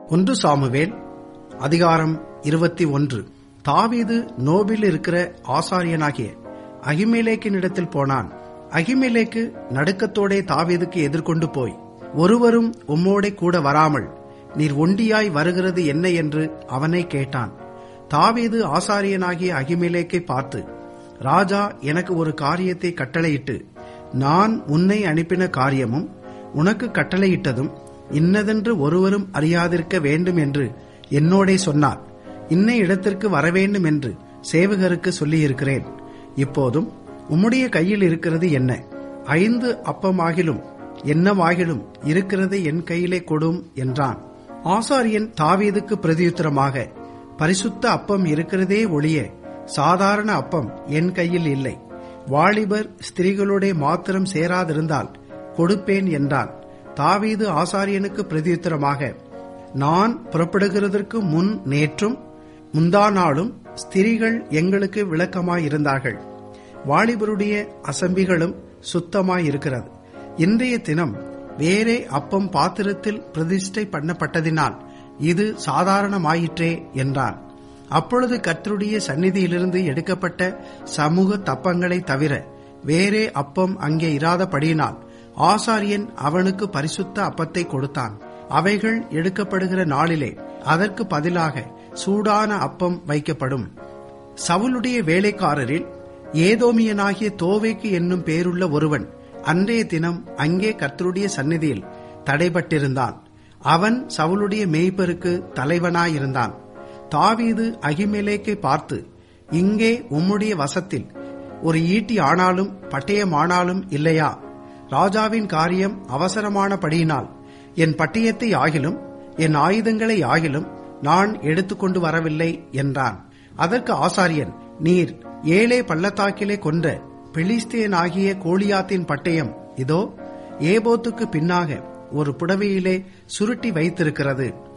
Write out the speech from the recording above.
ஒன்று சாமுவேல் அதிகாரம் இருபத்தி ஒன்று தாவீது நோபில் இருக்கிற ஆசாரியனாகிய அகிமேலேக்கினிடத்தில் போனான் அகிமேலேக்கு நடுக்கத்தோடே தாவீதுக்கு எதிர்கொண்டு போய் ஒருவரும் உம்மோடே கூட வராமல் நீர் ஒண்டியாய் வருகிறது என்ன என்று அவனை கேட்டான் தாவீது ஆசாரியனாகிய அகிமேலேக்கை பார்த்து ராஜா எனக்கு ஒரு காரியத்தை கட்டளையிட்டு நான் உன்னை அனுப்பின காரியமும் உனக்கு கட்டளையிட்டதும் இன்னதென்று ஒருவரும் அறியாதிருக்க வேண்டும் என்று என்னோடே சொன்னார் இன்ன இடத்திற்கு வரவேண்டும் என்று சேவகருக்கு சொல்லியிருக்கிறேன் இப்போதும் உம்முடைய கையில் இருக்கிறது என்ன ஐந்து அப்பமாகிலும் என்னவாகிலும் இருக்கிறது என் கையிலே கொடும் என்றான் ஆசாரியன் தாவீதுக்கு பிரதியுத்தரமாக பரிசுத்த அப்பம் இருக்கிறதே ஒழிய சாதாரண அப்பம் என் கையில் இல்லை வாலிபர் ஸ்திரீகளுடைய மாத்திரம் சேராதிருந்தால் கொடுப்பேன் என்றான் தாவீது ஆசாரியனுக்கு பிரதியுத்தரமாக நான் புறப்படுகிறதற்கு முன் நேற்றும் முந்தா நாளும் ஸ்திரீகள் எங்களுக்கு விளக்கமாயிருந்தார்கள் வாலிபருடைய அசம்பிகளும் சுத்தமாயிருக்கிறது இன்றைய தினம் வேறே அப்பம் பாத்திரத்தில் பிரதிஷ்டை பண்ணப்பட்டதினால் இது சாதாரணமாயிற்றே என்றான் அப்பொழுது கர்த்தருடைய சந்நிதியிலிருந்து எடுக்கப்பட்ட சமூக தப்பங்களை தவிர வேறே அப்பம் அங்கே இராதபடியினால் ஆசாரியன் அவனுக்கு பரிசுத்த அப்பத்தை கொடுத்தான் அவைகள் எடுக்கப்படுகிற நாளிலே அதற்கு பதிலாக சூடான அப்பம் வைக்கப்படும் சவுலுடைய வேலைக்காரரில் ஏதோமியனாகிய தோவைக்கு என்னும் பேருள்ள ஒருவன் அன்றைய தினம் அங்கே கர்த்தருடைய சந்நிதியில் தடைபட்டிருந்தான் அவன் சவுலுடைய மேய்ப்பருக்கு தலைவனாயிருந்தான் தாவீது அகிமேலேக்கை பார்த்து இங்கே உம்முடைய வசத்தில் ஒரு ஈட்டி ஆனாலும் பட்டயம் ஆனாலும் இல்லையா ராஜாவின் காரியம் அவசரமானபடியினால் என் பட்டயத்தை ஆகிலும் என் ஆயுதங்களை ஆகிலும் நான் எடுத்துக்கொண்டு வரவில்லை என்றான் அதற்கு ஆசாரியன் நீர் ஏழே பள்ளத்தாக்கிலே கொன்ற பெலிஸ்தேனாகிய கோலியாத்தின் பட்டயம் இதோ ஏபோத்துக்கு பின்னாக ஒரு புடவையிலே சுருட்டி வைத்திருக்கிறது